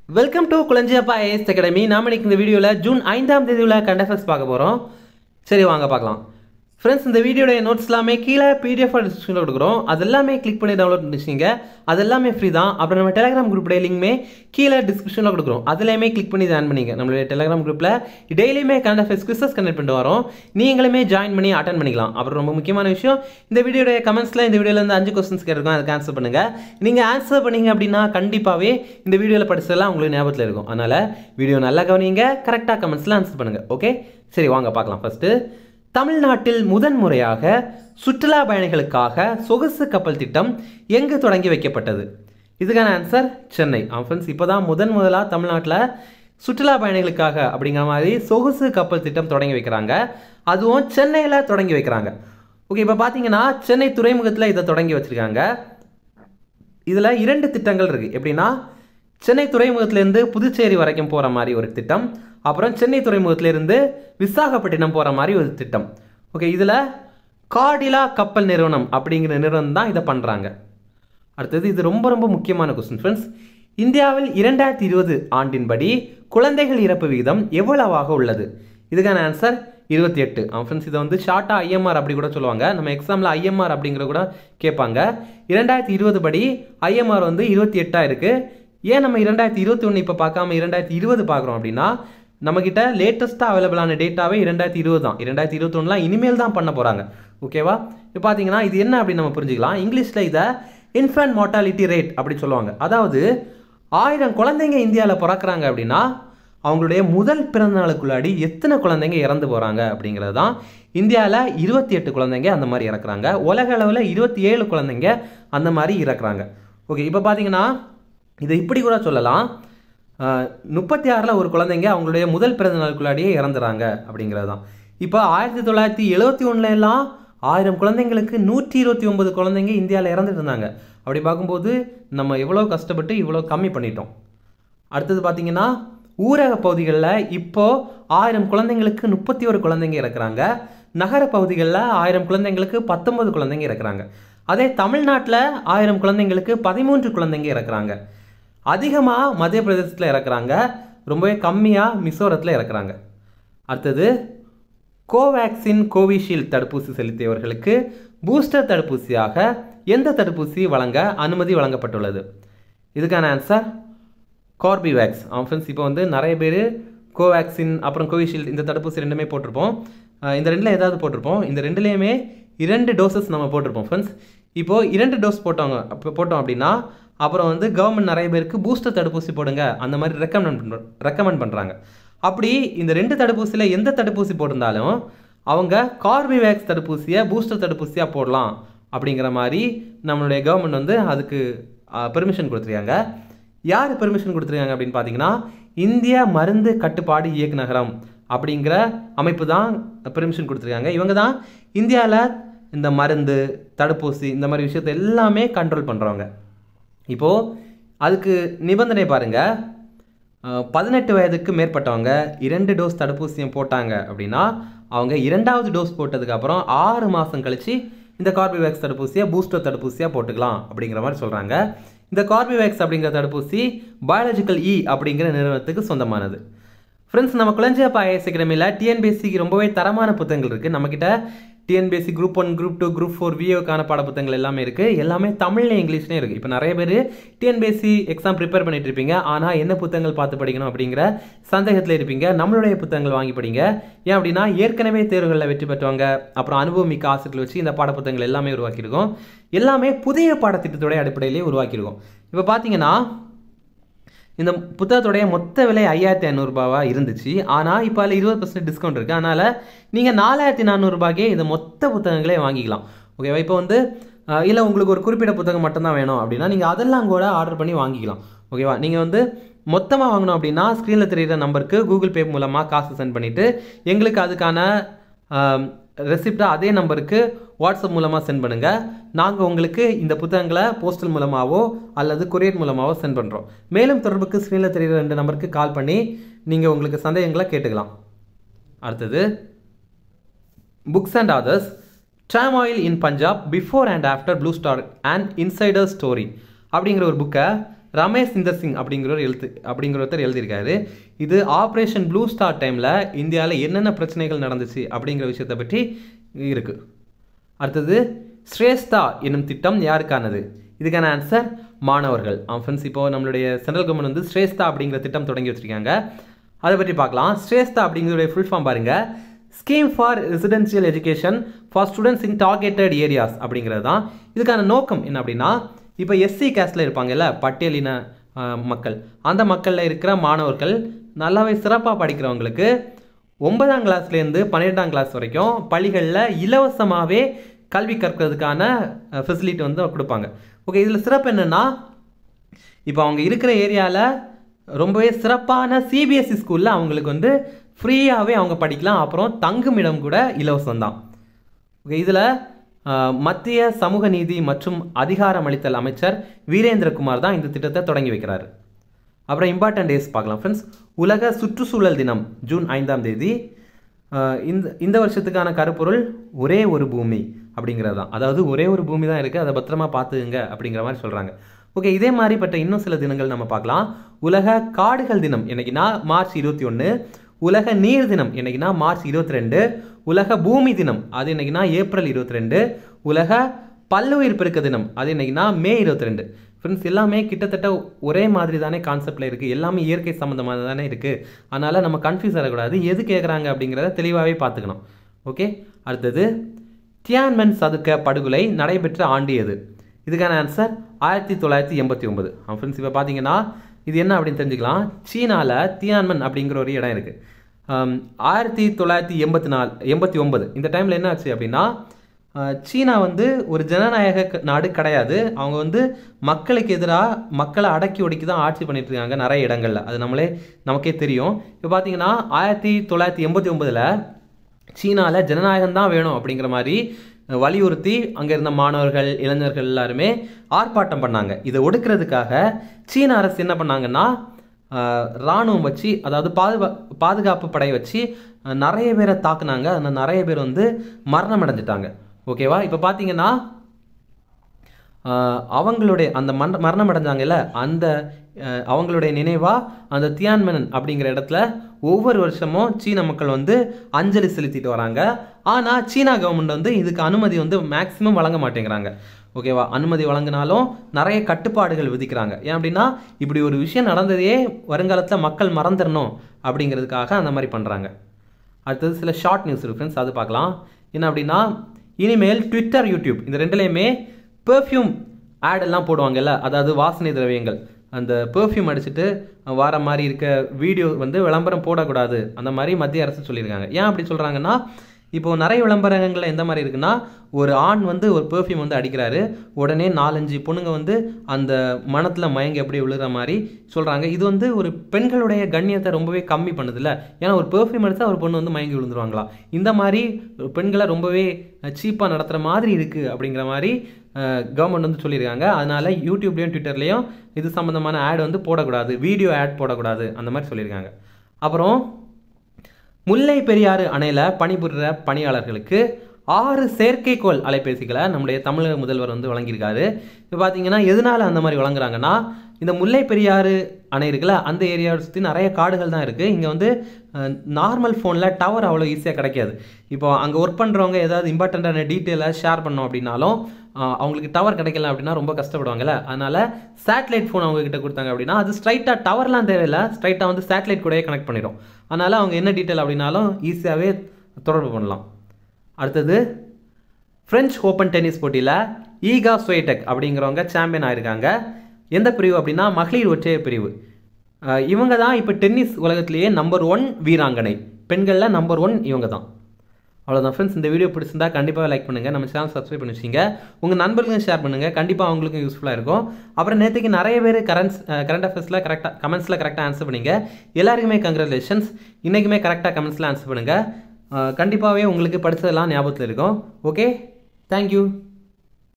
welcome to Kulanjiyappa IS academy நாம இன்னைக்கு இந்த வீடியோவில் ஜூன் ஐந்தாம் தேதி உள்ள கண்டஃபெக்ஸ் பார்க்க போகிறோம் சரி வாங்க பார்க்கலாம் ஃப்ரெண்ட்ஸ் இந்த வீடியோட நோட்ஸ் எல்லாமே கீழே பிடிஎஃப் டிஸ்கிரிப்ஷனில் கொடுக்குறோம் அது எல்லாமே கிளிக் பண்ணி டவுன்லோட் பண்ணிச்சிங்க அது எல்லாமே ஃப்ரீ தான் அப்புறம் நம்ம டெலிகிராம் குரூப்போட லிங்க்மே கீழே டிஸ்கிரிப்ஷனில் கொடுக்குறோம் அதுலேயுமே கிளிக் பண்ணி ஜாயின் பண்ணிங்க நம்மளுடைய டெலிகிராம் குரூப்பில் டெய்லியுமே கண்டஃபெக்ஸ் குவிசஸ் கனெக்ட் பண்ணிட்டு வரோம் நீங்களுமே ஜாயின் பண்ணி அட்டன் பண்ணிக்கலாம் அப்புறம் ரொம்ப முக்கியமான விஷயம் இந்த வீடியோட கமெண்ட்ஸில் இந்த வீடியோவில் இருந்து அஞ்சு கொஸ்டின்ஸ் கேட்டிருக்கோம் அதுக்கு ஆன்சர் பண்ணுங்கள் நீங்கள் ஆன்சர் பண்ணீங்க அப்படின்னா கண்டிப்பாகவே இந்த வீடியோவில் படிச்சதெல்லாம் உங்களுக்கு ஞாபகத்தில் இருக்கும் அதனால் வீடியோ நல்லா கவனிங்க கரெக்டாக கமெண்ட்ஸில் ஆன்சர் பண்ணுங்கள் ஓகே சரி வாங்க பார்க்கலாம் ஃபஸ்ட்டு தமிழ்நாட்டில் முதன் முறையாக சுற்றுலா பயணிகளுக்காக சொகுசு கப்பல் திட்டம் எங்கு தொடங்கி வைக்கப்பட்டது இதுக்கான ஆன்சர் சென்னை ஃப்ரெண்ட்ஸ் இப்போ தான் முதன் முதலாக தமிழ்நாட்டில் சுற்றுலா பயணிகளுக்காக அப்படிங்கிற மாதிரி சொகுசு கப்பல் திட்டம் தொடங்கி வைக்கிறாங்க அதுவும் சென்னையில் தொடங்கி வைக்கிறாங்க ஓகே இப்போ பார்த்தீங்கன்னா சென்னை துறைமுகத்தில் இதை தொடங்கி வச்சுருக்காங்க இதில் இரண்டு திட்டங்கள் இருக்குது எப்படின்னா சென்னை துறைமுகத்திலேருந்து புதுச்சேரி வரைக்கும் போகிற மாதிரி ஒரு திட்டம் அப்புறம் சென்னை துறைமுகத்திலேருந்து விசாகப்பட்டினம் போகிற மாதிரி ஒரு திட்டம் ஓகே இதில் காடிலா கப்பல் நிறுவனம் அப்படிங்கிற நிறுவனம் தான் இதை பண்ணுறாங்க அடுத்தது இது ரொம்ப ரொம்ப முக்கியமான கொஸ்டின் ஃப்ரெண்ட்ஸ் இந்தியாவில் இரண்டாயிரத்தி இருபது ஆண்டின்படி குழந்தைகள் இறப்பு விகிதம் எவ்வளவாக உள்ளது இதுக்கான ஆன்சர் இருபத்தி எட்டு ஃப்ரெண்ட்ஸ் இதை வந்து ஷார்ட்டாக ஐஎம்ஆர் அப்படி கூட சொல்லுவாங்க நம்ம எக்ஸாமில் ஐஎம்ஆர் அப்படிங்கிற கூட கேட்பாங்க இரண்டாயிரத்தி இருபது படி ஐஎம்ஆர் வந்து இருபத்தி எட்டாக இருக்குது ஏன் நம்ம இரண்டாயிரத்தி இருபத்தி ஒன்று இப்போ பார்க்காம இரண்டாயிரத்தி இருபது பார்க்குறோம் அப்படின்னா நம்மக்கிட்ட லேட்டஸ்ட்டாக அவைலபிளான டேட்டாவே இரண்டாயிரத்தி இருபது தான் இரண்டாயிரத்தி இருபத்தொன்னுலாம் இனிமேல் தான் பண்ண போகிறாங்க ஓகேவா இப்போ பார்த்தீங்கன்னா இது என்ன அப்படின்னு நம்ம புரிஞ்சுக்கலாம் இங்கிலீஷில் இதை இன்ஃபேன்ட் மார்ட்டாலிட்டி ரேட் அப்படி சொல்லுவாங்க அதாவது ஆயிரம் குழந்தைங்க இந்தியாவில் பிறக்கிறாங்க அப்படின்னா அவங்களுடைய முதல் பிறந்த நாளுக்குள்ளாடி எத்தனை குழந்தைங்க இறந்து போகிறாங்க அப்படிங்கிறது தான் இந்தியாவில் இருபத்தி எட்டு குழந்தைங்க அந்த மாதிரி இறக்குறாங்க உலக அளவில் இருபத்தி ஏழு குழந்தைங்க அந்த மாதிரி இறக்குறாங்க ஓகே இப்போ பார்த்தீங்கன்னா இதை இப்படி கூட சொல்லலாம் முப்பத்தி ஆறில் ஒரு குழந்தைங்க அவங்களுடைய முதல் பிறந்த நாளுக்குள்ளாடியே இறந்துறாங்க அப்படிங்கிறது தான் இப்போ ஆயிரத்தி தொள்ளாயிரத்தி எழுபத்தி ஒன்றுல எல்லாம் ஆயிரம் குழந்தைங்களுக்கு நூற்றி இருபத்தி ஒன்பது குழந்தைங்க இந்தியாவில் இறந்துட்டு இருந்தாங்க அப்படி பார்க்கும்போது நம்ம எவ்வளோ கஷ்டப்பட்டு இவ்வளோ கம்மி பண்ணிட்டோம் அடுத்தது பார்த்தீங்கன்னா ஊரக பகுதிகளில் இப்போது ஆயிரம் குழந்தைங்களுக்கு முப்பத்தி ஒரு குழந்தைங்க இறக்குறாங்க நகர பகுதிகளில் ஆயிரம் குழந்தைங்களுக்கு பத்தொன்பது குழந்தைங்க இறக்குறாங்க அதே தமிழ்நாட்டில் ஆயிரம் குழந்தைங்களுக்கு பதிமூன்று குழந்தைங்க இறக்குறாங்க அதிகமாக மத்திய பிரதேசத்தில் இறக்குறாங்க ரொம்பவே கம்மியாக மிசோரத்தில் இறக்குறாங்க அடுத்தது கோவேக்சின் கோவிஷீல்டு தடுப்பூசி செலுத்தியவர்களுக்கு பூஸ்டர் தடுப்பூசியாக எந்த தடுப்பூசி வழங்க அனுமதி வழங்கப்பட்டுள்ளது இதுக்கான ஆன்சர் கார்பிவேக்ஸ் ஃப்ரெண்ட்ஸ் இப்போ வந்து நிறைய பேர் கோவேக்சின் அப்புறம் கோவிஷீல்டு இந்த தடுப்பூசி ரெண்டுமே போட்டிருப்போம் இந்த ரெண்டில் ஏதாவது போட்டிருப்போம் இந்த ரெண்டுலேயுமே இரண்டு டோசஸ் நம்ம போட்டிருப்போம் ஃப்ரெண்ட்ஸ் இப்போது இரண்டு டோஸ் போட்டவங்க அப்போ போட்டோம் அப்படின்னா அப்புறம் வந்து கவர்மெண்ட் நிறைய பேருக்கு பூஸ்டர் தடுப்பூசி போடுங்க அந்த மாதிரி ரெக்கமெண்ட் பண்ணுற ரெக்கமெண்ட் பண்ணுறாங்க அப்படி இந்த ரெண்டு தடுப்பூசியில் எந்த தடுப்பூசி போட்டிருந்தாலும் அவங்க கார்பிவேக்ஸ் தடுப்பூசியை பூஸ்டர் தடுப்பூசியாக போடலாம் அப்படிங்கிற மாதிரி நம்மளுடைய கவர்மெண்ட் வந்து அதுக்கு பெர்மிஷன் கொடுத்துருக்காங்க யார் பெர்மிஷன் கொடுத்துருக்காங்க அப்படின்னு பார்த்தீங்கன்னா இந்திய மருந்து கட்டுப்பாடு இயக்குநகரம் அப்படிங்கிற அமைப்பு தான் பெர்மிஷன் கொடுத்துருக்காங்க இவங்க தான் இந்தியாவில் இந்த மருந்து தடுப்பூசி இந்த மாதிரி விஷயத்தை எல்லாமே கண்ட்ரோல் பண்ணுறவங்க இப்போது அதுக்கு நிபந்தனை பாருங்கள் பதினெட்டு வயதுக்கு மேற்பட்டவங்க இரண்டு டோஸ் தடுப்பூசியும் போட்டாங்க அப்படின்னா அவங்க இரண்டாவது டோஸ் போட்டதுக்கப்புறம் ஆறு மாதம் கழித்து இந்த கார்பிவேக்ஸ் தடுப்பூசியை பூஸ்டர் தடுப்பூசியாக போட்டுக்கலாம் அப்படிங்கிற மாதிரி சொல்கிறாங்க இந்த கார்பிவேக்ஸ் அப்படிங்கிற தடுப்பூசி பயாலஜிக்கல் இ அப்படிங்கிற நிறுவனத்துக்கு சொந்தமானது ஃப்ரெண்ட்ஸ் நம்ம குழந்தையப்பா ஐஎஸ் அகாடமியில் டிஎன்பிஎஸ்சிக்கு ரொம்பவே தரமான புத்தகங்கள் இருக்குது நம்மக்கிட்ட TNPSC group one group two group four விஓக்கான பாடப்புத்தகங்கள் எல்லாமே இருக்குது எல்லாமே தமிழ்ல இங்கிலீஷ்லேயும் இருக்குது இப்போ நிறைய பேர் டிஎன்பிஎஸ்சி எக்ஸாம் ப்ரிப்பேர் பண்ணிட்டு இருப்பீங்க ஆனால் என்ன புத்தகங்கள் பார்த்து படிக்கணும் அப்படிங்கிற சந்தேகத்தில் இருப்பீங்க நம்மளுடைய புத்தகங்கள் வாங்கி படிங்க ஏன் அப்படின்னா ஏற்கனவே தேர்வுகளில் வெற்றி பெற்றவங்க அப்புறம் அனுபவமிக்க ஆசிரியர்கள் வச்சு இந்த பாடப்புத்தகங்கள் எல்லாமே உருவாக்கியிருக்கோம் எல்லாமே புதிய பாடத்திட்டத்துடைய அடிப்படையிலேயே உருவாக்கியிருக்கோம் இப்போ பார்த்தீங்கன்னா இந்த புத்தகத்துடைய மொத்த விலை ஐயாயிரத்தி ஐநூறுரூபாவாக இருந்துச்சு ஆனால் இப்போ அதில் இருபது பர்சன்ட் டிஸ்கவுண்ட் இருக்குது அதனால் நீங்கள் நாலாயிரத்தி நானூறுரூபாய்க்கே இந்த மொத்த புத்தகங்களே வாங்கிக்கலாம் ஓகேவா இப்போ வந்து இல்லை உங்களுக்கு ஒரு குறிப்பிட்ட புத்தகம் மட்டும்தான் வேணும் அப்படின்னா நீங்கள் அதெல்லாம் கூட ஆர்டர் பண்ணி வாங்கிக்கலாம் ஓகேவா நீங்கள் வந்து மொத்தமாக வாங்கணும் அப்படின்னா ஸ்க்ரீனில் தெரிகிற நம்பருக்கு கூகுள் பே மூலமாக காசு சென்ட் பண்ணிவிட்டு எங்களுக்கு அதுக்கான ரெசிப்டை அதே நம்பருக்கு வாட்ஸ்அப் மூலமாக சென்ட் பண்ணுங்கள் நாங்கள் உங்களுக்கு இந்த புத்தகங்களை போஸ்டல் மூலமாகவோ அல்லது கொரியர் மூலமாகவோ சென்ட் பண்ணுறோம் மேலும் தொடர்புக்கு ஸ்க்ரீனில் தெரிகிற ரெண்டு நம்பருக்கு கால் பண்ணி நீங்கள் உங்களுக்கு சந்தேகங்களை கேட்டுக்கலாம் அடுத்தது புக்ஸ் அண்ட் அதர்ஸ் ட்ராமாயில் in Punjab before and after blue star and insider story அப்படிங்கிற ஒரு புக்கை ரமேஷ் இந்தர் சிங் அப்படிங்கிறவர் எழுத்து அப்படிங்கிறவர் எழுதியிருக்காரு இது ஆப்ரேஷன் ப்ளூ ஸ்டார் டைமில் இந்தியாவில் என்னென்ன பிரச்சனைகள் நடந்துச்சு அப்படிங்கிற விஷயத்தை பற்றி இருக்குது அடுத்தது ஸ்ரேஷ்தா என்னும் திட்டம் யாருக்கானது இதுக்கான ஆன்சர் மாணவர்கள் ஃப்ரெண்ட்ஸ் இப்போ நம்மளுடைய சென்ட்ரல் கவர்மெண்ட் வந்து ஸ்ரேஷ்தா அப்படிங்கிற திட்டம் தொடங்கி வச்சிருக்காங்க அதை பற்றி பார்க்கலாம் ஸ்ரேஷ்தா அப்படிங்கிற ஃபுல் ஃபார்ம் பாருங்க scheme for residential education for students in targeted areas அப்படிங்கிறது தான் இதுக்கான நோக்கம் என்ன அப்படின்னா இப்போ எஸ்சி கேஸ்டில் இருப்பாங்கல்ல பட்டியலின அஹ், மக்கள் அந்த மக்களில் இருக்கிற மாணவர்கள் நல்லாவே சிறப்பாக படிக்கிறவங்களுக்கு ஒன்பதாம் கிளாஸ்லேருந்து பன்னிரெண்டாம் கிளாஸ் வரைக்கும் பள்ளிகளில் இலவசமாகவே கல்வி கற்கிறதுக்கான ஃபெசிலிட்டி வந்து கொடுப்பாங்க ஓகே இதில் சிறப்பு என்னென்னா இப்போ அவங்க இருக்கிற ஏரியாவில் ரொம்பவே சிறப்பான சிபிஎஸ்சி ஸ்கூலில் அவங்களுக்கு வந்து ஃப்ரீயாகவே அவங்க படிக்கலாம் அப்புறம் தங்குமிடம் கூட இலவசம் தான் ஓகே இதில் மத்திய சமூக நீதி மற்றும் அதிகாரமளித்தல் அமைச்சர் வீரேந்திரகுமார் தான் இந்த திட்டத்தை தொடங்கி வைக்கிறார் அப்புறம் இம்பார்ட்டன்ட் டேஸ் பார்க்கலாம் ஃப்ரெண்ட்ஸ் உலக சுற்றுச்சூழல் தினம் ஜூன் ஐந்தாம் தேதி அஹ், இந்த இந்த வருஷத்துக்கான கருப்பொருள் ஒரே ஒரு பூமி அப்படிங்கிறது தான் அதாவது ஒரே ஒரு பூமி தான் இருக்குது அதை பத்திரமா பார்த்துக்குங்க அப்படிங்கிற மாதிரி சொல்கிறாங்க ஓகே இதே மாதிரிப்பட்ட இன்னும் சில தினங்கள் நம்ம பார்க்கலாம் உலக காடுகள் தினம் என்னைக்குன்னா மார்ச் இருபத்தி ஒன்று உலக நீர் தினம் என்னைக்குன்னா மார்ச் இருபத்தி ரெண்டு உலக பூமி தினம் அது என்னைக்குன்னா ஏப்ரல் இருபத்தி ரெண்டு உலக பல்லுயிர் பெருக்க தினம் அது என்னைக்குன்னா மே இருபத்தி ரெண்டு ஃப்ரெண்ட்ஸ் எல்லாமே கிட்டத்தட்ட ஒரே மாதிரி தானே கான்செப்டில் இருக்குது எல்லாமே இயற்கை சம்மந்தமாக தானே இருக்குது அதனால் நம்ம கன்ஃபியூஸ் ஆகக்கூடாது எது கேட்குறாங்க அப்படிங்கிறத தெளிவாகவே பார்த்துக்கணும் ஓகே அடுத்தது தியான்மென் சதுக்க படுகொலை நடைபெற்ற ஆண்டு எது இதுக்கான ஆன்சர் ஆயிரத்தி தொள்ளாயிரத்தி எண்பத்தி ஒன்பது ஃப்ரெண்ட்ஸ் இப்போ பார்த்தீங்கன்னா இது என்ன அப்படின்னு தெரிஞ்சுக்கலாம் சீனாவில் தியான்மன் அப்படிங்கிற ஒரு இடம் இருக்குது ஆயிரத்தி தொள்ளாயிரத்தி எண்பத்தி நாலு எண்பத்தி ஒன்பது இந்த டைமில் என்ன ஆச்சு அப்படின்னா அஹ், சீனா வந்து ஒரு ஜனநாயக க- நாடு கிடையாது அவங்க வந்து மக்களுக்கு எதிராக மக்களை அடக்கி ஒடுக்கி தான் ஆட்சி பண்ணிட்டு இருக்காங்க நிறைய இடங்கள்ல அது நம்மளே நமக்கே தெரியும் இப்போ பார்த்தீங்கன்னா ஆயிரத்தி தொள்ளாயிரத்தி எண்பத்தி ஒன்பதில் சீனாவில் ஜனநாயகம் தான் வேணும் அப்படிங்கிற மாதிரி அஹ், வலியுறுத்தி அங்கே இருந்த மாணவர்கள் இளைஞர்கள் எல்லாருமே ஆர்ப்பாட்டம் பண்ணாங்க இதை ஒடுக்கிறதுக்காக சீன அரசு என்ன பண்ணாங்கன்னா அஹ், ராணுவம் வச்சு அதாவது பாதுகா பாதுகாப்பு படை வச்சு அஹ், நிறைய பேரை தாக்குனாங்க அந்த நிறைய பேர் வந்து மரணம் அடைஞ்சிட்டாங்க ஓகேவா இப்போ பார்த்தீங்கன்னா ஆஹ் அவங்களுடைய அந்த மரண மரணம் அடைஞ்சாங்கல்ல அந்த ஆஹ் அவங்களுடைய நினைவாக அந்த தியான்மனன் அப்படிங்கிற இடத்துல ஒவ்வொரு வருஷமும் சீன மக்கள் வந்து அஞ்சலி செலுத்திட்டு வராங்க ஆனால் சீனா கவர்மெண்ட் வந்து இதுக்கு அனுமதி வந்து மேக்ஸிமம் வழங்க மாட்டேங்கிறாங்க ஓகேவா அனுமதி வழங்கினாலும் நிறைய கட்டுப்பாடுகள் விதிக்கிறாங்க ஏன் அப்படின்னா இப்படி ஒரு விஷயம் நடந்ததையே வருங்காலத்தில் மக்கள் மறந்துடணும் அப்படிங்கிறதுக்காக அந்த மாதிரி பண்ணுறாங்க அடுத்தது சில ஷார்ட் நியூஸ் இருக்கு ஃப்ரெண்ட்ஸ் அது பார்க்கலாம் என்ன அப்படின்னா இனிமேல் ட்விட்டர் யூடியூப் இந்த ரெண்டுலேயுமே பெர்ஃப்யூம் ஆட் எல்லாம் போடுவாங்கல்ல அதாவது வாசனை திரவியங்கள் அந்த பெர்ஃப்யூம் அடிச்சுட்டு வர மாதிரி இருக்க வீடியோ வந்து விளம்பரம் போடக்கூடாது அந்த மாதிரி மத்திய அரசு சொல்லியிருக்காங்க ஏன் அப்படி சொல்கிறாங்கன்னா இப்போ நிறைய விளம்பரங்கள்ல எந்த மாதிரி இருக்குன்னா ஒரு ஆண் வந்து ஒரு பெர்ஃப்யூம் வந்து அடிக்கிறாரு உடனே நாலஞ்சு பொண்ணுங்க வந்து அந்த மனத்தில் மயங்கி அப்படியே விழுற மாதிரி சொல்கிறாங்க இது வந்து ஒரு பெண்களுடைய கண்ணியத்தை ரொம்பவே கம்மி பண்ணுதுல்ல ஏன்னா ஒரு பெர்ஃப்யூம் அடித்தா ஒரு பொண்ணு வந்து மயங்கி விழுந்துருவாங்களா இந்த மாதிரி பெண்களை ரொம்பவே சீப்பாக நடத்துகிற மாதிரி இருக்குது அப்படிங்கிற மாதிரி கவர்மெண்ட் வந்து சொல்லியிருக்காங்க அதனால யூடியூப்லேயும் ட்விட்டர்லேயும் இது சம்மந்தமான ஆட் வந்து போடக்கூடாது வீடியோ ஆட் போடக்கூடாது அந்த மாதிரி சொல்லியிருக்காங்க அப்புறம் முல்லை பெரியாறு அணையில் பணிபுரிகிற பணியாளர்களுக்கு ஆறு செயற்கைக்கோள் அலைபேசிகளை நம்முடைய தமிழக முதல்வர் வந்து வழங்கியிருக்காரு இப்போ பார்த்தீங்கன்னா எதனால அந்த மாதிரி வழங்குறாங்கன்னா இந்த முல்லை பெரியாறு அணை இருக்குல்ல அந்த ஏரியாவை சுற்றி நிறைய காடுகள் தான் இருக்குது இங்கே வந்து நார்மல் ஃபோனில் டவர் அவ்வளோ ஈஸியாக கிடைக்காது இப்போ அங்கே ஒர்க் பண்ணுறவங்க ஏதாவது இம்பார்ட்டண்ட்டான டீட்டெயிலாக ஷேர் பண்ணோம் அப்படின்னாலும் ஆஹ் அவங்களுக்கு டவர் கிடைக்கல அப்படின்னா ரொம்ப கஷ்டப்படுவாங்கல்ல அதனால சேட்டலைட் ஃபோன் அவங்க கிட்ட கொடுத்தாங்க அப்படின்னா அது ஸ்ட்ரைட்டாக டவர்லாம் தேவையில்லை ஸ்ட்ரைட்டாக வந்து சேட்டலைட் கூடயே கனெக்ட் பண்ணிடும் அதனால அவங்க என்ன டீட்டெயில் அப்படின்னாலும் ஈஸியாகவே தொடர்பு பண்ணலாம் அடுத்தது ஃப்ரெஞ்ச் ஓப்பன் டென்னிஸ் போட்டியில் ஈகா ஸ்வேடெக் அப்படிங்கிறவங்க சாம்பியன் ஆயிருக்காங்க எந்த பிரிவு அப்படின்னா மகளிர் ஒற்றையர் பிரிவு ஆஹ் இவங்க தான் இப்போ டென்னிஸ் உலகத்திலேயே நம்பர் ஒன் வீராங்கனை பெண்களில் நம்பர் ஒன் இவங்க தான் அவ்வளோதான் ஃப்ரெண்ட்ஸ் இந்த வீடியோ பிடிச்சிருந்தா கண்டிப்பாக லைக் பண்ணுங்கள் நம்ம சேனல் சப்ஸ்கிரைப் பண்ணி வச்சிங்க உங்கள் நண்பர்களுக்கும் ஷேர் பண்ணுங்கள் கண்டிப்பாக அவங்களுக்கும் யூஸ்ஃபுல்லாக இருக்கும் அப்புறம் நேற்றுக்கு நிறைய பேர் கரண்ட்ஸ் கரண்ட் அஃபேர்ஸில் கரெக்டாக கமெண்ட்ஸில் கரெக்டாக ஆன்சர் பண்ணீங்க எல்லாருக்குமே கங்க்ராச்சுலேஷன்ஸ் இன்றைக்குமே கரெக்டாக கமெண்ட்ஸில் ஆன்சர் பண்ணுங்கள் கண்டிப்பாகவே உங்களுக்கு படித்ததெல்லாம் ஞாபகத்தில் இருக்கும் ஓகே தேங்க்யூ